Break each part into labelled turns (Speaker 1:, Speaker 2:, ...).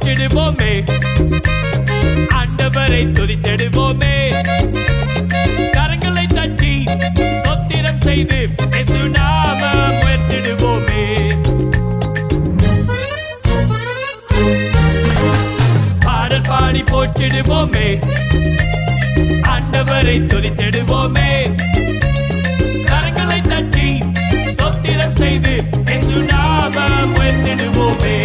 Speaker 1: போற்றிடுவோமே ஆண்டவரை துதித்திடுவோமே கரங்களை தட்டி சொத்திரம் செய்து இயேசு நாமம் உயர்த்திடுவோமே பாடல் பாடி போற்றிடுவோமே ஆண்டவரை துதித்திடுவோமே கரங்களை தட்டி ஸ்தோத்திரம் செய்து இயேசு நாமம் உயர்த்திடுவோமே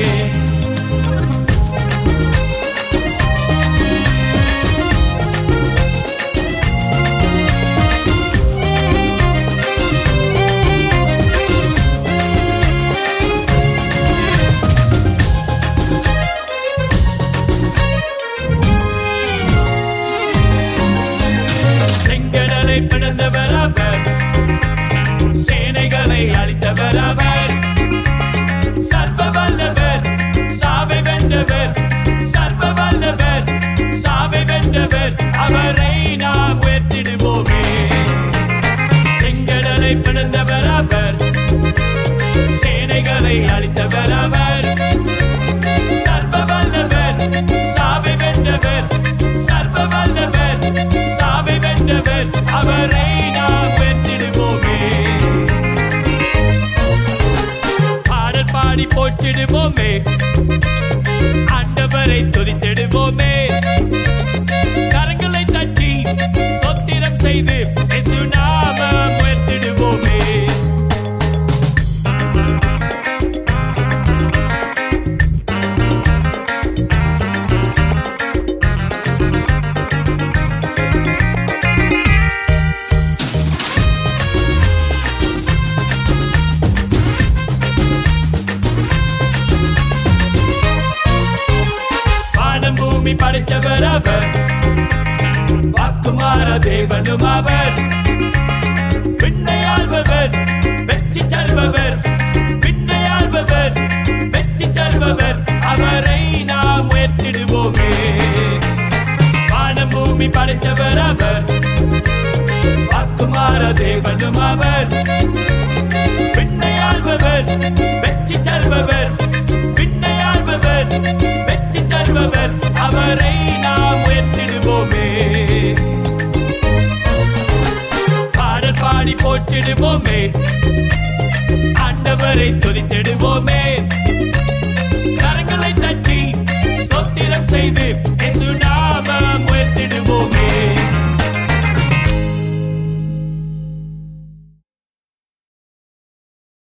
Speaker 1: செங்கடலை பிளந்தவர் அவர் சேனைகளை அழித்தவர் அவர் சர்வ வல்லவர் சாவை வென்றவர் சர்வ வல்லவர் சாவை வென்றவர் அவரை நாம் உயர்த்திடுவோமே செங்கடலை பிளந்தவர் அவர் சேனைகளை அழித்தவர் அவர் சர்வ வல்லவர் சாவை வென்றவர் சர்வ வல்லவர் சாவை வென்றவர் அவரை நாம் வெற்றிடுவோமே பாடல் பாடி போற்றிடுவோமே ஆண்டவரை துதித்திடுவோமே கரங்களை தட்டி சொத்திரம் செய்து இயேசு நாமம் உயர்த்திடுவோமே வானம் பூமி படைத்தவர் அவர் வாக்குமார தேவனும் அவர் விண்ணையாள்பவர் வெற்றி தருபவர் விண்ணையாள்பவர் வெற்றி தருபவர் அவரை நாம் உயர்த்திடுவோமே வானம் பூமி படைத்தவர் அவர் வாக்குமார தேவனும் அவர் விண்ணையாள்பவர் வெற்றி தருபவர் விண்ணையாள்பவர் வெற்றி